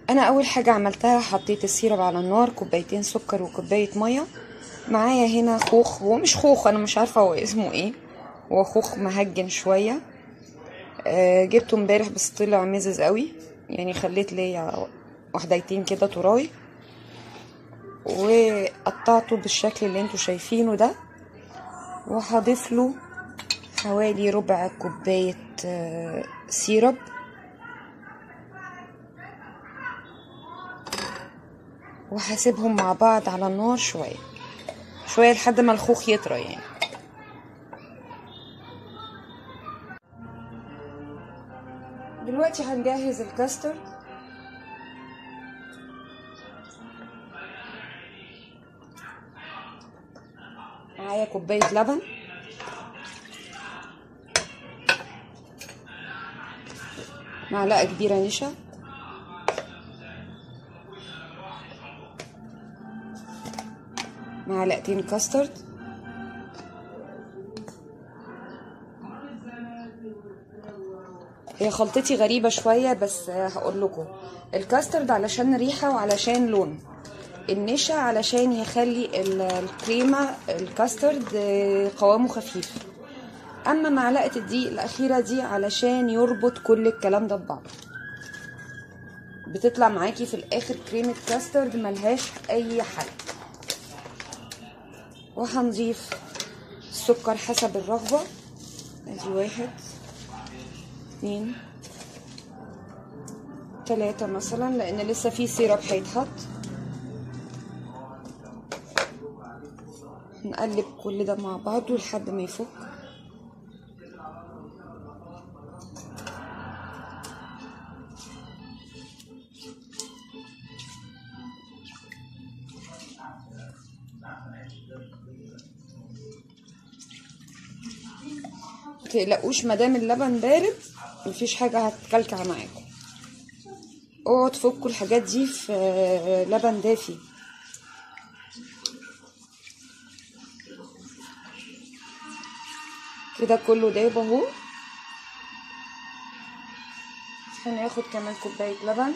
انا اول حاجه عملتها حطيت السيرب على النار كوبايتين سكر وكوبايه ميه معايا هنا خوخ هو مش خوخ انا مش عارفه هو اسمه ايه هو خوخ مهجن شويه آه، جبته امبارح بس طلع مزز قوي يعني خليت ليا وحدايتين كده تراي وقطعته بالشكل اللي انتوا شايفينه ده وهضيف له حوالي ربع كوبايه آه، سيرب وهسيبهم مع بعض على النار شويه شويه لحد ما الخوخ يطرى يعني دلوقتي هنجهز الكاسترد معايا كوبايه لبن معلقه كبيره نشا معلقتين كاسترد هي خلطتي غريبة شوية بس هقول لكم الكاسترد علشان ريحة وعلشان لون النشا علشان يخلي ال- الكريمة الكاسترد آه، قوامه خفيف اما معلقة الدقيق الاخيرة دي علشان يربط كل الكلام ده ببعض بتطلع معاكي في الاخر كريمة كاسترد ملهاش اي حل وهنضيف السكر حسب الرغبة ادي واحد اتنين تلاتة مثلا لان لسه في سيرب هيتحط نقلب كل ده مع بعضه لحد ما يفك متقلقوش مادام اللبن بارد مفيش حاجة هتكلكع معاكم اوعوا تفكوا الحاجات دي في لبن دافي كده كله دايب اهو هناخد كمان كوباية لبن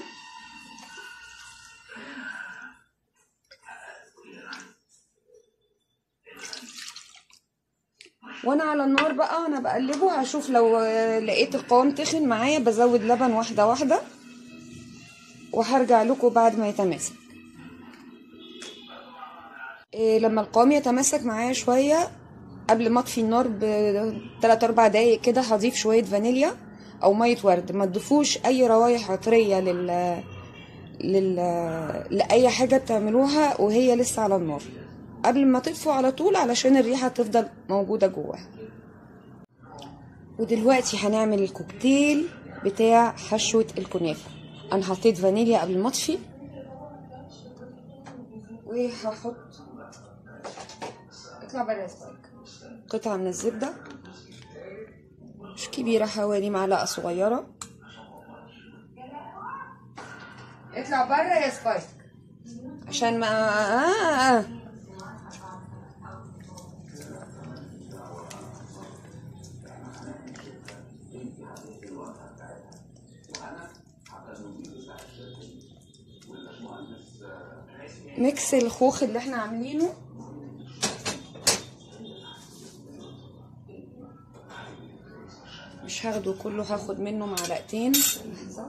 وانا على النار بقى وانا بقلبه هشوف لو لقيت القوام تخن معايا بزود لبن واحدة واحدة وهرجع لكم بعد ما يتماسك إيه لما القوام يتماسك معايا شوية قبل ما اطفي النار بتلات اربع دقايق كده هضيف شوية فانيليا او مية ورد ما تضيفوش اي روايح عطرية لل لل لاي حاجة بتعملوها وهي لسه على النار قبل ما تطفوا على طول علشان الريحة تفضل موجودة جواها ودلوقتي هنعمل الكوكتيل بتاع حشوة الكنافة انا حطيت فانيليا قبل ما اطفي وهحط اطلع بره يا سبايك قطعة من الزبدة مش كبيرة حوالي معلقة صغيرة اطلع بره يا سبايك عشان ما آه. آه. ميكس الخوخ اللي احنا عاملينه مش هاخده كله هاخد منه معلقتين لحظة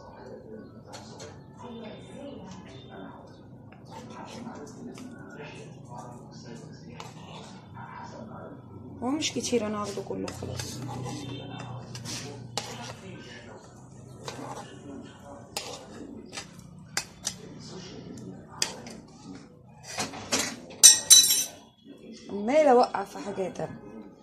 هو مش كتير انا هاخده كله خلاص عمالة اوقع في حاجات انا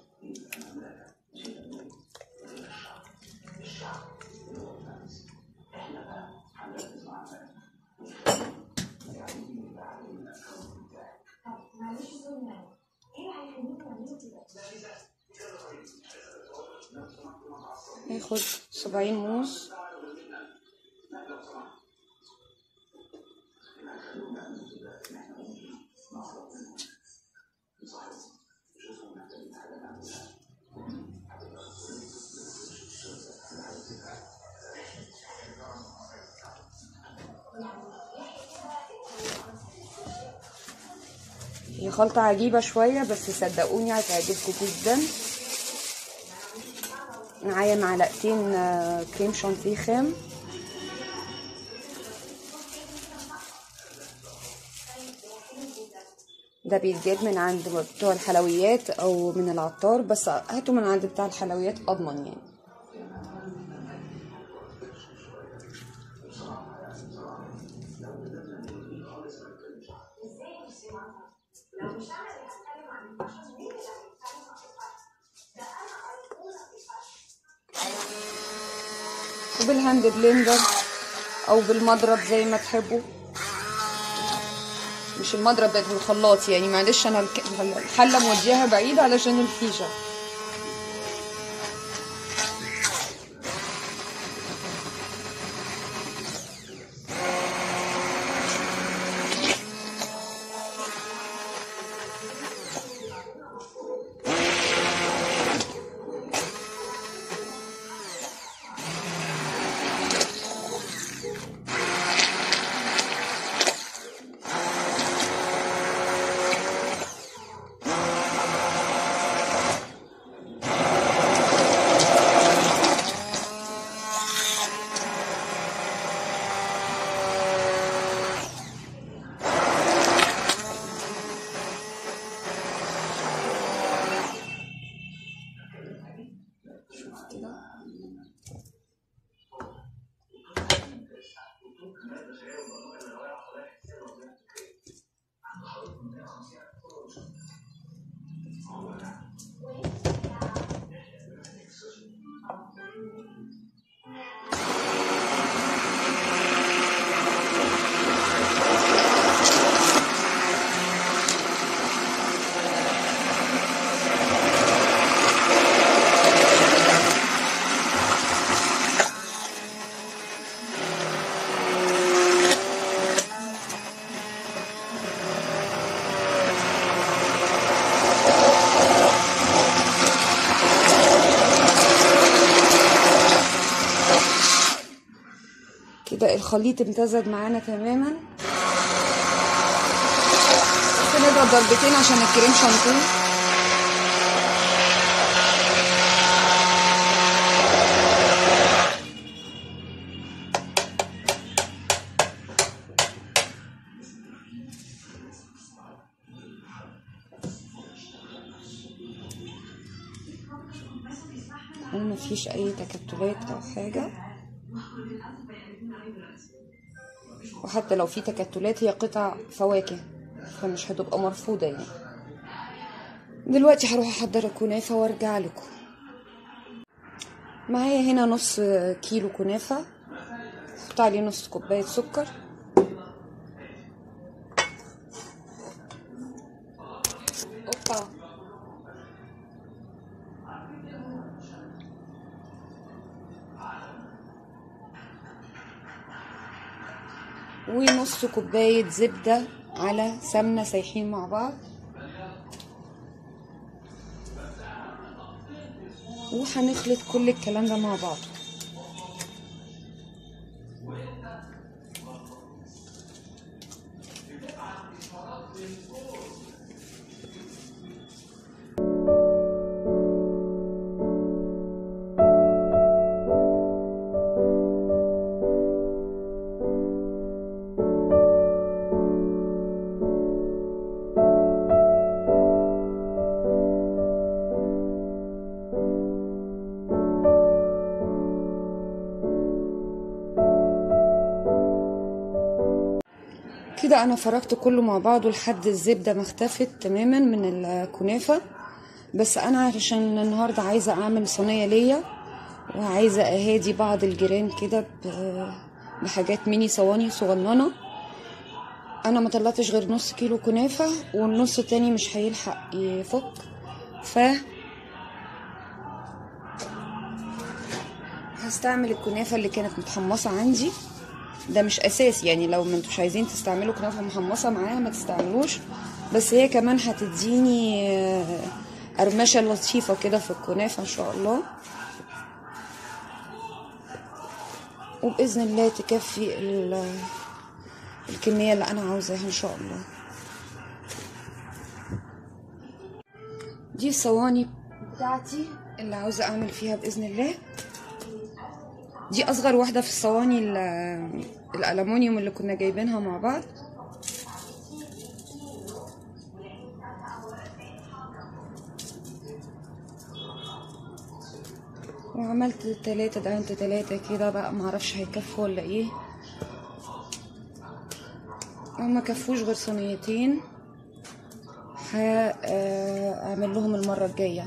ناخد صباعين موز هي خلطة عجيبة شوية بس صدقوني هتعجبكم جدا معايا معلقتين آه، كريم شانتيه خام ده بيتجاب من عند بتوع الحلويات او من العطار بس هاتوا من عند بتاع الحلويات اضمن يعني وبالهاند بلندر او بالمضرب زي ما تحبوا مش المضرب بقت بالخلاط يعني معلش انا الك- الحله مودياها بعيد علشان الفيشه كده الخليط امتزج معانا تماما بس نضرب ضربتين عشان الكريم شانتيه ما فيش اي تكتلات او حاجه وحتى لو في تكتلات هي قطع فواكه فمش هتبقى مرفوضة يعني دلوقتي هروح احضر الكنافة وارجع لكم معايا هنا نص كيلو كنافة احط عليه نص كوباية سكر اوبا ونص كوباية زبدة على سمنة سايحين مع بعض وهنخلط كل الكلام ده مع بعض كده انا فرغت كله مع بعضه لحد الزبده ما اختفت تماما من الكنافه بس انا عشان النهارده عايزه اعمل صينيه ليا وعايزه اهادي بعض الجيران كده ب- بحاجات ميني صواني صغننه انا ما طلعتش غير نص كيلو كنافه والنص التاني مش هيلحق يفك ف هستعمل الكنافه اللي كانت متحمصه عندي ده مش اساس يعني لو ما انتوش عايزين تستعملوا كنافه محمصه معاها ما تستعملوش بس هي كمان هتديني آه، قرمشه لطيفه كده في الكنافه ان شاء الله وباذن الله تكفي ال- الكميه اللي انا عاوزاها ان شاء الله دي الصواني بتاعتي اللي عاوزة اعمل فيها بإذن الله دي اصغر واحدة في الصواني ال- الالومنيوم اللي كنا جايبينها مع بعض وعملت تلاتة دهنت تلاتة كده بقى معرفش هيكفوا ولا ايه وما كفوش غير صينيتين هعمل لهم المرة الجاية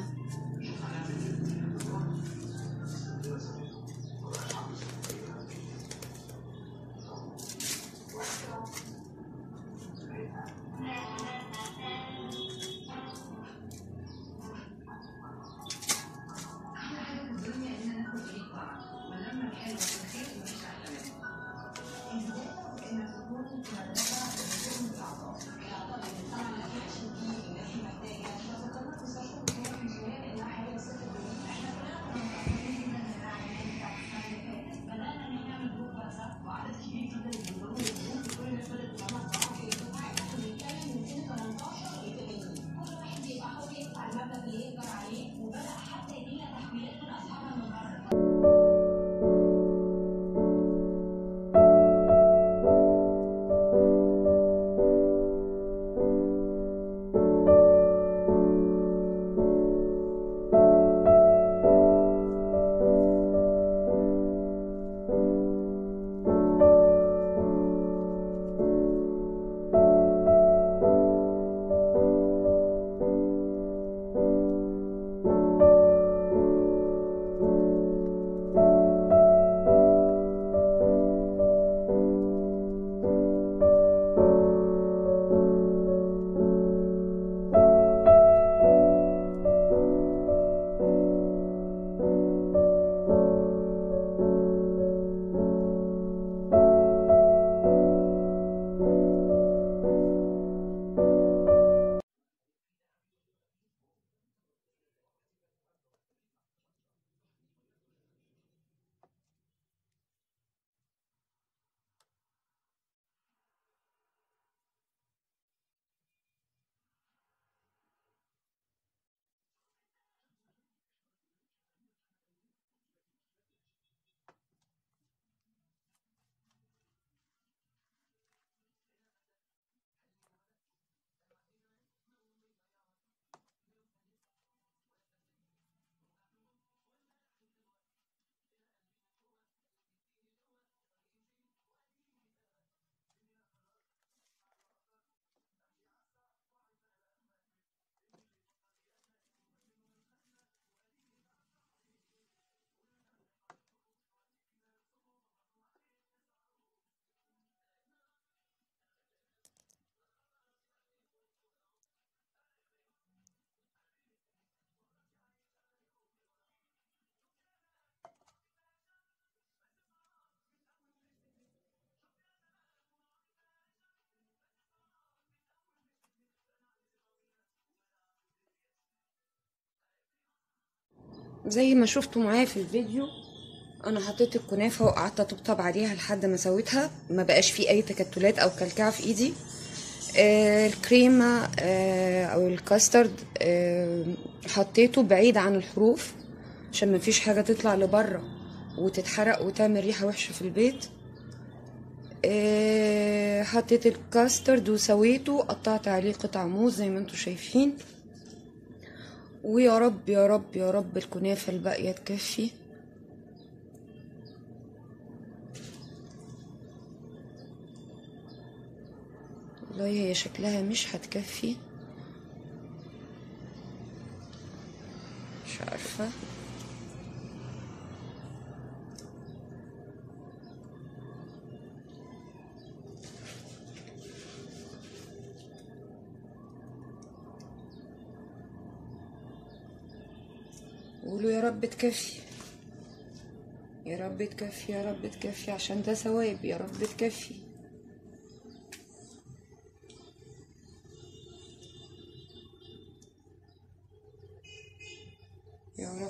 زي ما شفتوا معايا في الفيديو انا حطيت الكنافه وقعدت اطبطب عليها لحد ما سويتها ما بقاش فيه اي تكتلات او كلكعه في ايدي آه الكريمه آه او الكاسترد آه حطيته بعيد عن الحروف عشان ما فيش حاجه تطلع لبره وتتحرق وتعمل ريحه وحشه في البيت آه حطيت الكاسترد وسويته قطعت عليه قطع موز زي ما انتم شايفين ويا رب يا رب يا رب الكنافة الباقية تكفي والله هي شكلها مش هتكفي مش عارفة قولوا يا رب تكفي يا رب تكفي يا رب تكفي عشان ده ثواب يا رب تكفي يا رب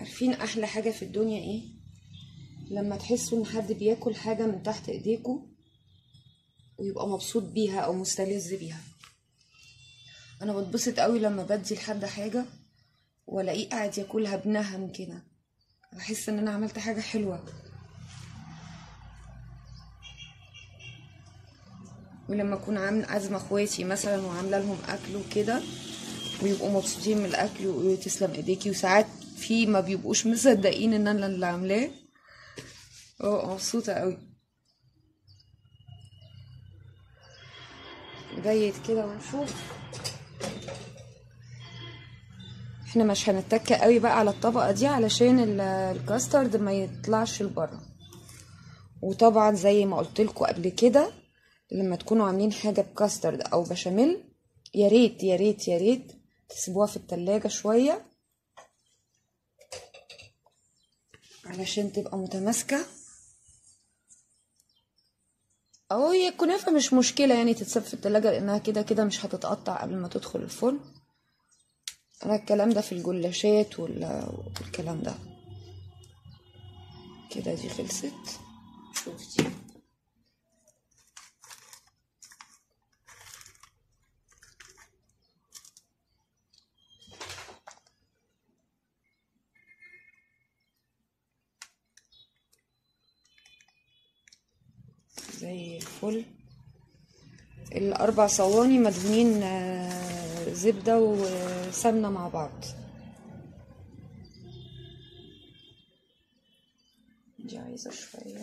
عارفين احلى حاجة في الدنيا ايه لما تحسوا ان حد بياكل حاجة من تحت ايديكوا ويبقى مبسوط بيها او مستلذ بيها انا بتبسط قوي لما بدي لحد حاجة والاقيه قاعد ياكلها بنهم كده بحس ان انا عملت حاجة حلوة ولما اكون عامل عازمه اخواتي مثلا وعامله لهم اكل وكده ويبقوا مبسوطين من الاكل ويقولوا لي تسلم ايديكي وساعات في ما بيبقوش مصدقين ان انا اللي عاملاه اه مبسوطه قوي جيد كده ونشوف احنا مش هنتك قوي بقى على الطبقه دي علشان ال- الكاسترد ما يطلعش لبره وطبعا زي ما قلت لكم قبل كده لما تكونوا عاملين حاجه بكاسترد او بشاميل يا ريت يا ريت يا ريت تسيبوها في التلاجة شويه علشان تبقى متماسكه او هي الكنافه مش مشكله يعني تتساب في التلاجة لانها كده كده مش هتتقطع قبل ما تدخل الفرن انا الكلام ده في الجلاشات وال- والكلام ده كده دي خلصت شوف دي زي الفل الاربع صواني مدهونين آه، زبده وسمنه مع بعض دي عايزه شويه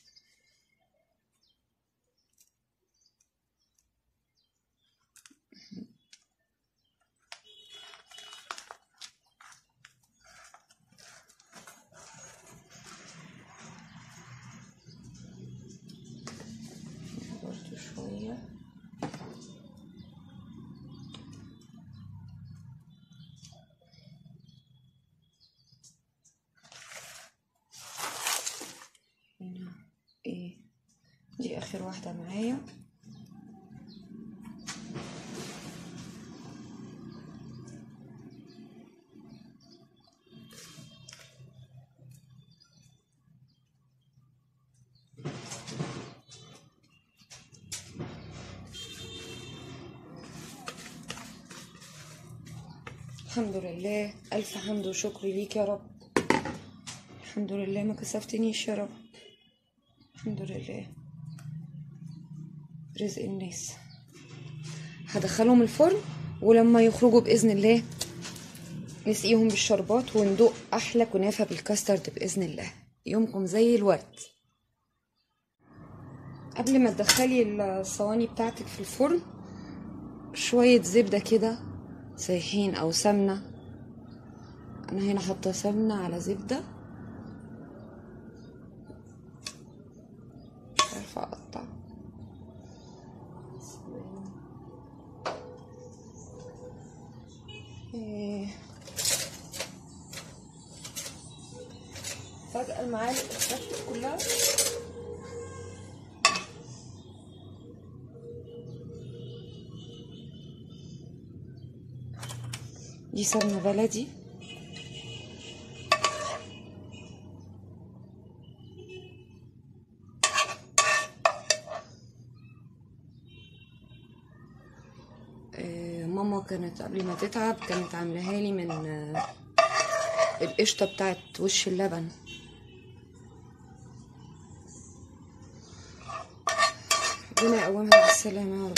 برضو شويه هنا ايه دي اخر واحده معايا الحمد لله الف حمد وشكر ليك يا رب الحمد لله ما كسفتنيش يا رب الحمد لله رزق الناس هدخلهم الفرن ولما يخرجوا باذن الله نسقيهم بالشربات وندوق احلى كنافه بالكاسترد باذن الله يومكم زي الورد قبل ما تدخلي الصواني بتاعتك في الفرن شويه زبده كده سايحين او سمنه انا هنا حاطه سمنه على زبده مش عارفه اقطع إيه. فجأة المعالق اختفت كلها دي سمنة بلدي آه، ماما كانت قبل ما تتعب كانت عاملاها لي من آه، القشطة بتاعت وش اللبن ربنا يقومها بالسلامة يا رب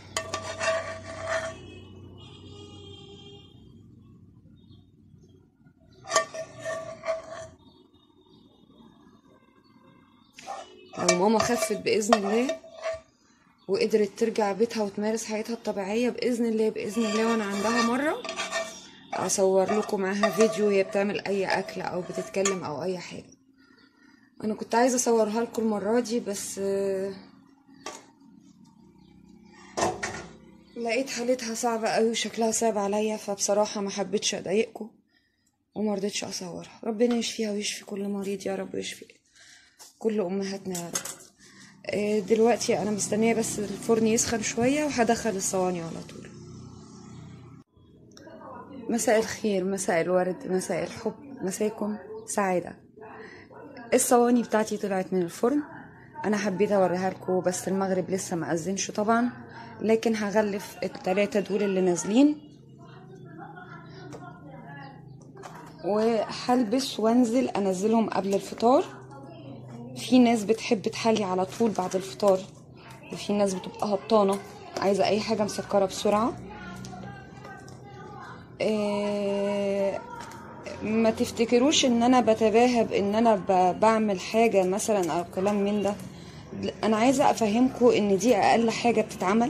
لو ماما خفت بإذن الله وقدرت ترجع بيتها وتمارس حياتها الطبيعية بإذن الله بإذن الله وأنا عندها مرة أصور لكم معاها فيديو هي بتعمل أي أكل أو بتتكلم أو أي حاجة أنا كنت عايزة أصورها لكم المرة دي بس آه، لقيت حالتها صعبة قوي وشكلها صعب عليا فبصراحة ما حبيتش أضايقكم وما رضيتش أصورها ربنا يشفيها ويشفي كل مريض يا رب ويشفي كل أمهاتنا يا رب آه، دلوقتي انا مستنيه بس الفرن يسخن شويه وهدخل الصواني على طول مساء الخير مساء الورد مساء الحب مساكم سعادة الصواني بتاعتي طلعت من الفرن انا حبيت اوريها لكم بس المغرب لسه ما اذنش طبعا لكن هغلف التلاتة دول اللي نازلين وهلبس وانزل انزلهم قبل الفطار في ناس بتحب تحلي على طول بعد الفطار وفي ناس بتبقى هبطانة عايزة اي حاجة مسكرة بسرعة إيه ما تفتكروش ان انا بتباهى بان انا ب- بعمل حاجة مثلا او كلام من ده انا عايزة افهمكم ان دي اقل حاجة بتتعمل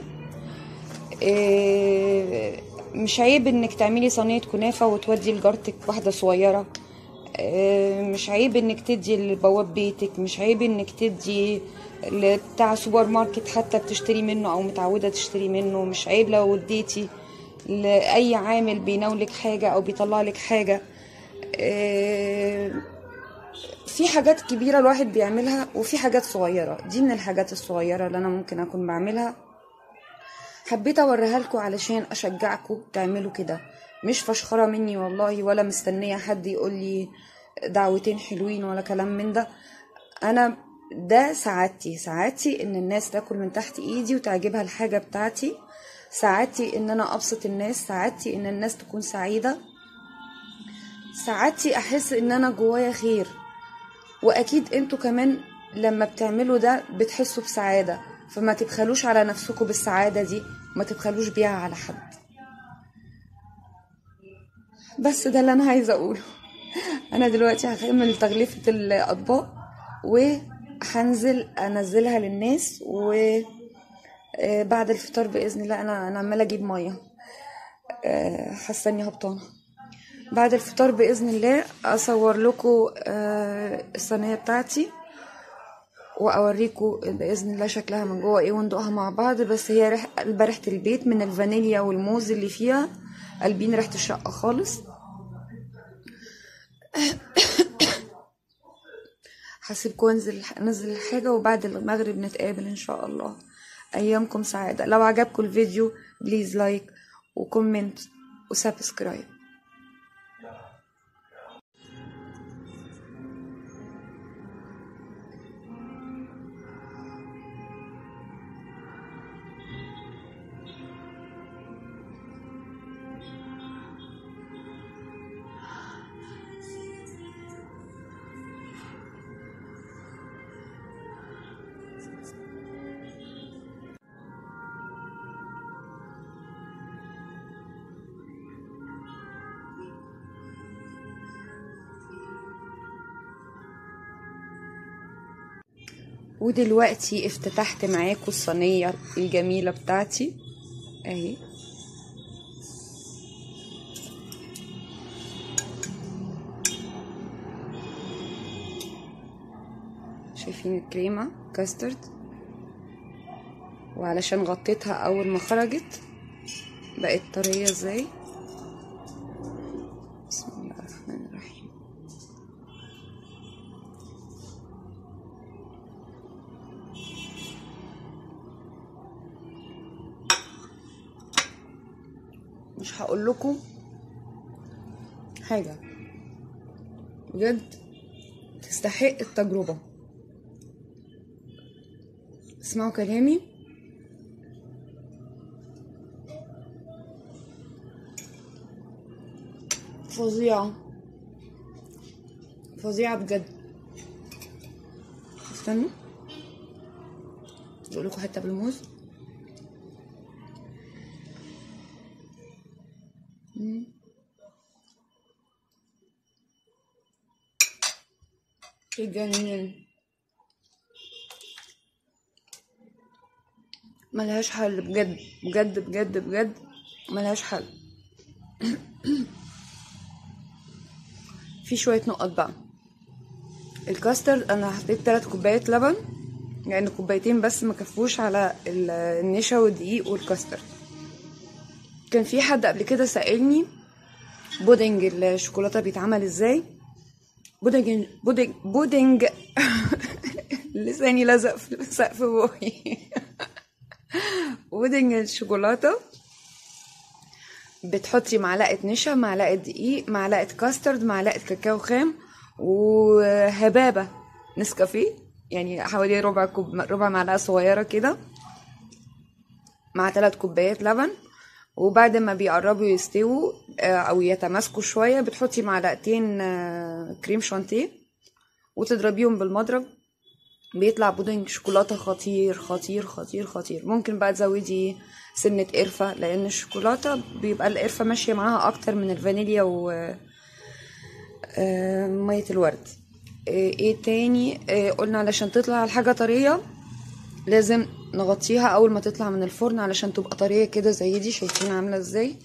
إيه، مش عيب انك تعملي صينية كنافة وتودي لجارتك واحدة صغيرة إيه، مش عيب انك تدي لبواب بيتك مش عيب انك تدي بتاع سوبر ماركت حتى بتشتري منه او متعودة تشتري منه مش عيب لو اديتي لأي عامل بيناولك حاجة او بيطلع لك حاجة إيه، في حاجات كبيرة الواحد بيعملها وفي حاجات صغيرة دي من الحاجات الصغيرة اللي أنا ممكن أكون بعملها حبيت أوريها لكم علشان أشجعكم تعملوا كده مش فشخرة مني والله ولا مستنية حد يقول لي دعوتين حلوين ولا كلام من ده أنا ده سعادتي سعادتي إن الناس تاكل من تحت إيدي وتعجبها الحاجة بتاعتي سعادتي إن أنا أبسط الناس سعادتي إن الناس تكون سعيدة سعادتي أحس إن أنا جوايا خير واكيد انتوا كمان لما بتعملوا ده بتحسوا بسعادة فما تبخلوش على نفسكم بالسعادة دي ما تبخلوش بيها على حد بس ده اللي انا عايزة اقوله انا دلوقتي هكمل تغليفة الاطباق وهنزل انزلها للناس و آه، بعد الفطار باذن الله انا انا عماله اجيب ميه آه، حاسه اني هبطانه بعد الفطار باذن الله اصور لكم الصينيه بتاعتي واوريكم باذن الله شكلها من جوه ايه وندوقها مع بعض بس هي ريح قلبة ريحه البيت من الفانيليا والموز اللي فيها قلبين ريحه الشقه خالص هسيبكم انزل انزل الحاجه وبعد المغرب نتقابل ان شاء الله ايامكم سعاده لو عجبكم الفيديو بليز لايك وكومنت وسبسكرايب ودلوقتي افتتحت معاكم الصينية الجميلة بتاعتي اهي شايفين الكريمة كاسترد وعلشان غطيتها اول ما خرجت بقت طرية ازاي بسم الله الرحمن الرحيم مش هقول لكم حاجة بجد تستحق التجربة اسمعوا كلامي فظيعة فظيعة بجد استنوا اقول لكم حتة بالموز مم. جميل ملهاش حل بجد بجد بجد بجد ملهاش حل في شوية نقط بقى الكاسترد انا حطيت تلات كوبايات لبن يعني كوبايتين بس ما كفوش على ال- النشا والدقيق والكاسترد كان في حد قبل كده سألني بودنج الشوكولاتة بيتعمل ازاي بودنج بودنج بودنج لساني لزق في سقف بوقي بودنج الشوكولاتة بتحطي معلقة نشا معلقة دقيق معلقة كاسترد معلقة كاكاو خام وهبابة نسكافيه يعني حوالي ربع كوب ربع معلقة صغيرة كده مع ثلاث كوبايات لبن وبعد ما بيقربوا يستووا آه، او يتماسكوا شويه بتحطي معلقتين آه، كريم شانتيه وتضربيهم بالمضرب بيطلع بودنج شوكولاته خطير خطير خطير خطير ممكن بقى تزودي سنه قرفه لان الشوكولاته بيبقى القرفه ماشيه معاها اكتر من الفانيليا و آه، ميه الورد آه، ايه تاني آه، قلنا علشان تطلع الحاجه طريه لازم نغطيها اول ما تطلع من الفرن علشان تبقى طريه كده زي دي شايفين عامله ازاي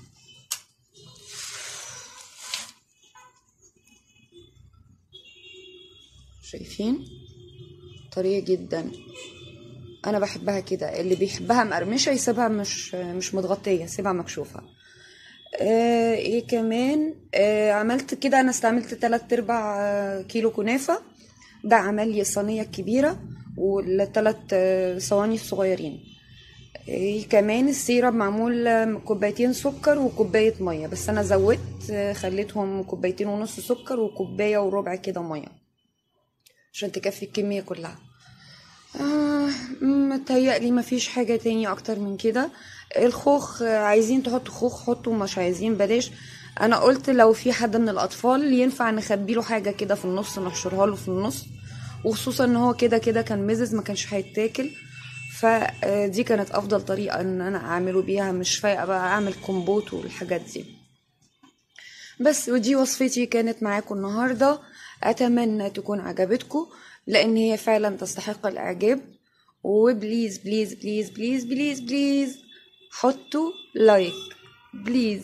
شايفين طريه جدا انا بحبها كده اللي بيحبها مقرمشه يسيبها مش مش متغطيه يسيبها مكشوفه آه ايه كمان آه عملت كده انا استعملت تلات ارباع آه، كيلو كنافه ده عمل لي الصينيه الكبيره والتلات آه، صواني الصغيرين إيه كمان السيرب معمول آه، كوبايتين سكر وكوبايه ميه بس انا زودت آه، خليتهم كوبايتين ونص سكر وكوبايه وربع كده ميه عشان تكفي الكميه كلها آه متهيألي مفيش حاجة تاني أكتر من كده الخوخ آه، عايزين تحطوا خوخ حطوا مش عايزين بلاش أنا قلت لو في حد من الأطفال ينفع نخبيله حاجة كده في النص نحشرها له في النص وخصوصا ان هو كده كده كان مزز ما كانش هيتاكل فدي كانت افضل طريقة ان انا اعمله بيها مش فايقة بقى اعمل كومبوت والحاجات دي بس ودي وصفتي كانت معاكم النهاردة أتمنى تكون عجبتكم لأن هي فعلا تستحق الإعجاب وبليز بليز بليز بليز بليز بليز حطوا لايك بليز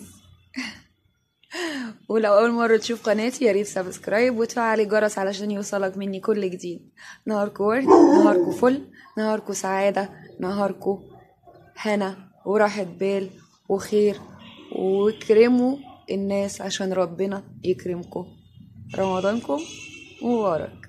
ولو أول مرة تشوف قناتي يا ريت سبسكرايب وتفعل الجرس علشان يوصلك مني كل جديد نهاركو ورد نهاركو فل نهاركو سعادة نهاركو هنا وراحة بال وخير واكرموا الناس عشان ربنا يكرمكم رمضانكم مبارك